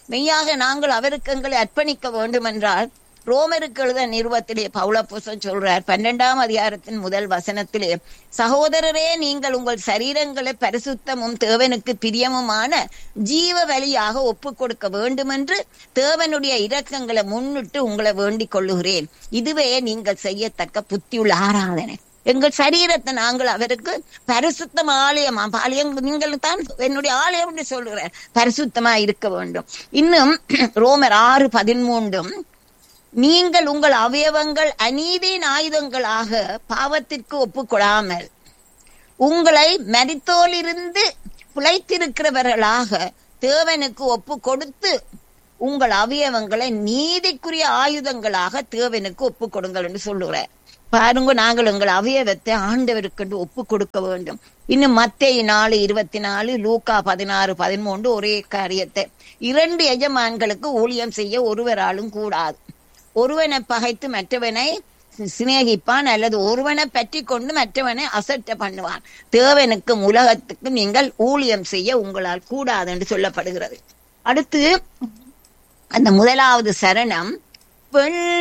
மெய்யாக நாங்கள் அவருக்கு எங்களை அர்ப்பணிக்க வேண்டும் என்றால் ரோமருக்கு எழுத நிறுவத்திலே பவுலப்பூசன் சொல்றார் பன்னெண்டாம் அதிகாரத்தின் முதல் வசனத்திலே சகோதரரே நீங்கள் உங்கள் சரீரங்களை பரிசுத்தமும் தேவனுக்கு பிரியமுமான ஜீவ வழியாக ஒப்பு கொடுக்க வேண்டும் என்று தேவனுடைய இரக்கங்களை முன்னிட்டு உங்களை வேண்டிக் கொள்ளுகிறேன் இதுவே நீங்கள் செய்யத்தக்க புத்தியுள்ள ஆராதனை எங்கள் சரீரத்தை நாங்கள் அவருக்கு பரிசுத்தம் ஆலயம் ஆலயம் நீங்கள் தான் என்னுடைய ஆலயம் என்று சொல்லுகிறார் பரிசுத்தமா இருக்க வேண்டும் இன்னும் ரோமர் ஆறு பதிமூன்றும் நீங்கள் உங்கள் அவயவங்கள் அநீதியின் ஆயுதங்களாக பாவத்திற்கு ஒப்புக்கொடாமல் உங்களை மரித்தோலிருந்து பிழைத்திருக்கிறவர்களாக தேவனுக்கு ஒப்பு கொடுத்து உங்கள் அவயவங்களை நீதிக்குரிய ஆயுதங்களாக தேவனுக்கு ஒப்பு கொடுங்கள் என்று சொல்லுகிறார் பாருங்க நாங்கள் எங்கள் அவயவத்தை ஆண்டவருக்கு ஒப்பு கொடுக்க வேண்டும் இன்னும் மத்திய நாலு இருபத்தி நாலு லூக்கா பதினாறு பதிமூன்று ஒரே காரியத்தை இரண்டு எஜமான்களுக்கு ஊழியம் செய்ய ஒருவராலும் கூடாது ஒருவனை பகைத்து மற்றவனை சிநேகிப்பான் அல்லது ஒருவனை பற்றி கொண்டு மற்றவனை அசட்ட பண்ணுவான் தேவனுக்கும் உலகத்துக்கும் நீங்கள் ஊழியம் செய்ய உங்களால் கூடாது என்று சொல்லப்படுகிறது அடுத்து அந்த முதலாவது சரணம் பெண்